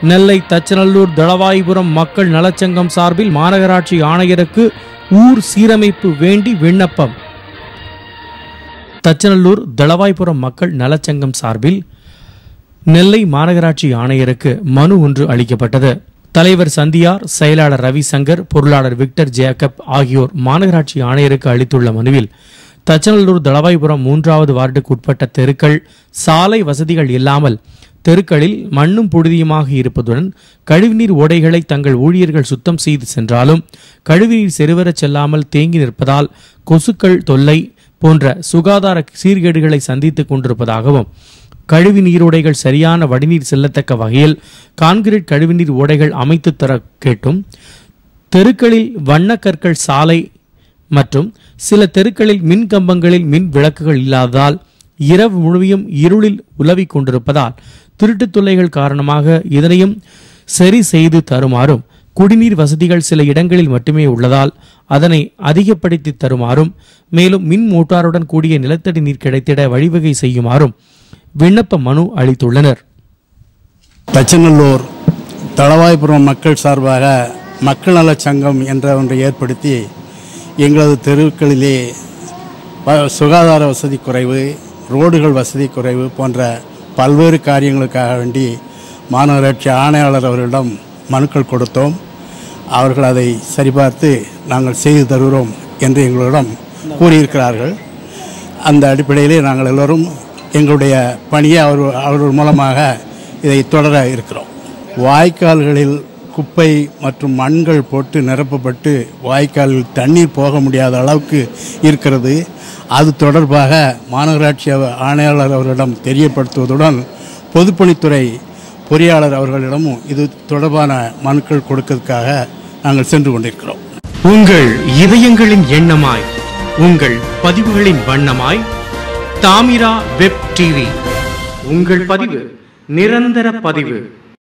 நெல்லை தச்சநல்லூர் தளவாய்புரம் மக்கள் நலச்சங்கம் சார்பில் மாநகராட்சி ஆணையருக்கு ஊர் சீரமைப்பு வேண்டி விண்ணப்பம் தச்சநல்லூர் தளவாய்புரம் மக்கள் நலச்சங்கம் சார்பில் நெல்லை மாநகராட்சி ஆணையருக்கு மனு ஒன்று அளிக்கப்பட்டது தலைவர் சந்தியார் செயலாளர் ரவிசங்கர் பொருளாளர் விக்டர் ஜேக்கப் ஆகியோர் மாநகராட்சி ஆணையருக்கு அளித்துள்ள மனுவில் தச்சநல்லூர் தளவாய்புரம் மூன்றாவது வார்டுக்கு உட்பட்ட தெருக்கள் சாலை வசதிகள் இல்லாமல் தெருக்களில் மண்ணும் புழுதியுமாக இருப்பதுடன் கழிவுநீர் ஓடைகளை தங்கள் ஊழியர்கள் சுத்தம் செய்து சென்றாலும் கழிவுநீர் செருவரச் செல்லாமல் தேங்கி நிற்பதால் கொசுக்கள் தொல்லை போன்ற சுகாதார சீர்கேடுகளை சந்தித்துக் கொண்டிருப்பதாகவும் கழிவு நீரோடைகள் சரியான வடிநீர் செல்லத்தக்க வகையில் கான்கிரீட் கழிவுநீர் ஓடைகள் அமைத்து தர கேட்டும் தெருக்களில் வண்ணக்கற்கள் சாலை மற்றும் சில தெருக்களில் மின் கம்பங்களில் மின் விளக்குகள் இல்லாததால் இரவு முழுமையும் இருளில் உலவிக் கொண்டிருப்பதால் திருட்டுத் தொல்லைகள் காரணமாக இதனையும் சரி செய்து தருமாறும் குடிநீர் வசதிகள் சில இடங்களில் மட்டுமே உள்ளதால் அதனை அதிகப்படுத்தி தருமாறும் மேலும் மின் மோட்டாருடன் கூடிய நிலத்தடி நீர் கிடைத்திட வழிவகை செய்யுமாறும் விண்ணப்ப மனு அளித்துள்ளனர் தச்சநல்லூர் தளவாய்புரம் மக்கள் சார்பாக மக்கள் நலச் சங்கம் என்ற ஒன்றை ஏற்படுத்தி எங்களது தெருக்களிலே வ- சுகாதார வசதி குறைவு ரோடுகள் வசதி குறைவு போன்ற பல்வேறு காரியங்களுக்காக வேண்டி மாநகராட்சி ஆணையாளர் அவர்களிடம் மனுக்கள் கொடுத்தோம் அவர்கள் அதை சரிபார்த்து நாங்கள் செய்து தருகிறோம் என்று எங்களிடம் கூறியிருக்கிறார்கள் அந்த அடிப்படையிலே நாங்கள் எல்லோரும் எங்களுடைய பணியை அவர் அவர்கள் மூலமாக இதை தொடர இருக்கிறோம் வாய்க்கால்களில் குப்பை மற்றும் மண்கள் போட்டு நிரப்பப்பட்டு வாய்க்காலில் தண்ணீர் போக முடியாத அளவுக்கு இருக்கிறது அது தொடர்பாக மாநகராட்சி அவ- ஆணையாளர் அவர்களிடம் தெரியப்படுத்துவதுடன் பொதுப்பணித்துறை பொறியாளர் அவர்களிடமும் இது தொடர்பான மனுக்கள் கொடுக்கறதுக்காக நாங்கள் சென்று கொண்டிருக்கிறோம் உங்கள் இதயங்களின் எண்ணமாய் உங்கள் பதிவுகளின் வண்ணமாய் தாமிரா வெப் டிவி உங்கள் பதிவு நிரந்தர பதிவு